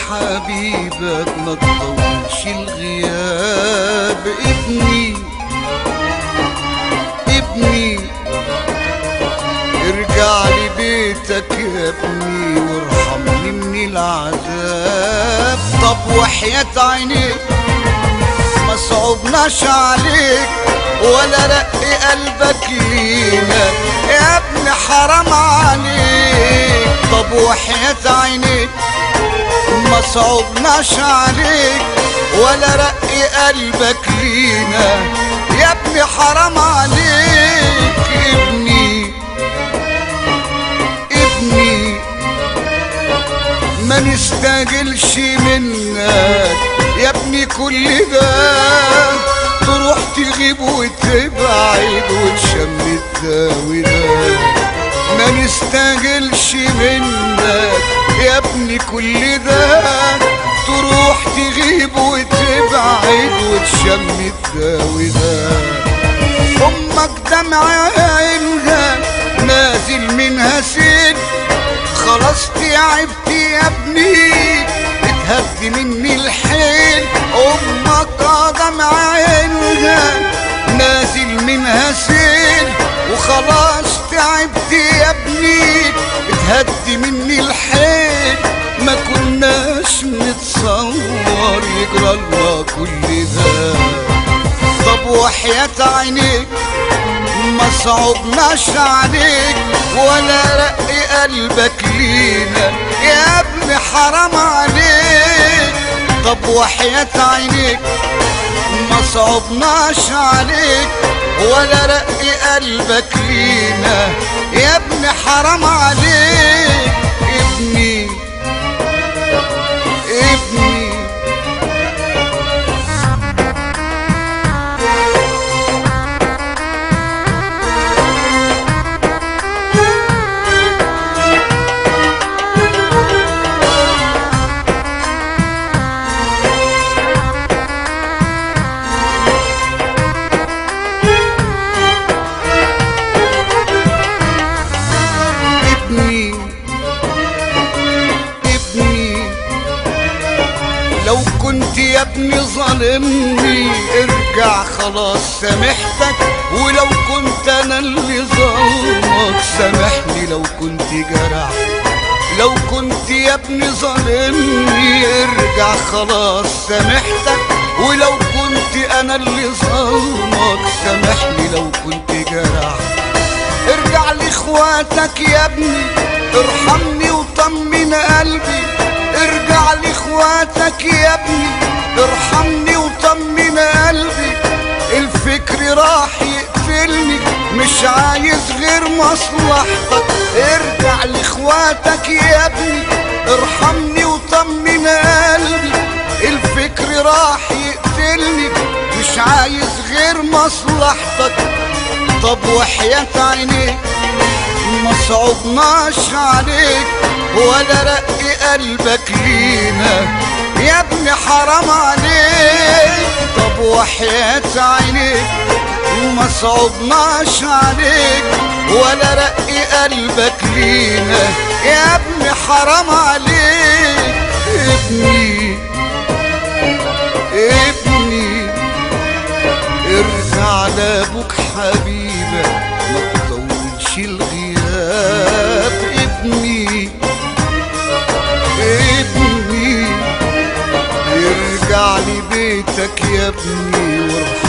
حبيبك ما تطولش الغياب ابني ابني ارجع لبيتك يا ابني وارحمني من العذاب طب وحياة عينيك ما صعبناش عليك ولا رق قلبك لينا يا ابني حرام عليك طب وحياة عينيك ما صعبناش عليك ولا رق قلبك لينا يا ابني حرام عليك ابني ابني ما نستاجلش منك يا ابني كل ده تروح تغيب وتبعد وتشم الداوي ده ما نستاجلش منك يا ابني كل ده تروح تغيب وتبعد وتشم الداوي ده امك دمع عينها نازل منها سن خلاص تعبت يا ابني اتهد مني الحيل امك دمع عينها نازل منها سن وخلاص تعبت يا ابني اتهد مني الحيل ما كناش نتصور يجرى الله كل ده طب وحياة عينيك ما صعبناش عليك ولا رق قلبك لينا يا ابني حرام عليك طب وحياة عينيك ما صعبناش عليك ولا رق قلبك لينا يا ابني حرام عليك ابني ابني ابني ابني لو كنت يا ابني ظالمني ارجع خلاص سامحتك ولو كنت انا اللي ظلمك سامحني لو كنت جرح لو كنت يا ابني ظالمني ارجع خلاص سامحتك ولو كنت انا اللي ظلمك سامحني لو كنت جرح ارجع لاخواتك يا ابني ارحمني وطمن قلبي ارجع لاخواتك يا ابني ارحمني وطمن قلبي الفكر راح يقتلني مش عايز غير مصلحتك ارجع لاخواتك يا ابني ارحمني وطمن قلبي الفكر راح يقتلني مش عايز غير مصلحتك طب وحياة عينيك ما صعبناش عليك ولا رق قلبك لينا يا ابني حرام عليك طب وحياة عينيك ما صعبناش عليك ولا رق قلبك لينا يا ابني حرام عليك ابني ابني ارجع لابوك حبيبك ما تطولش الغياب ابني ابني ارجع لبيتك يا ابني وارحم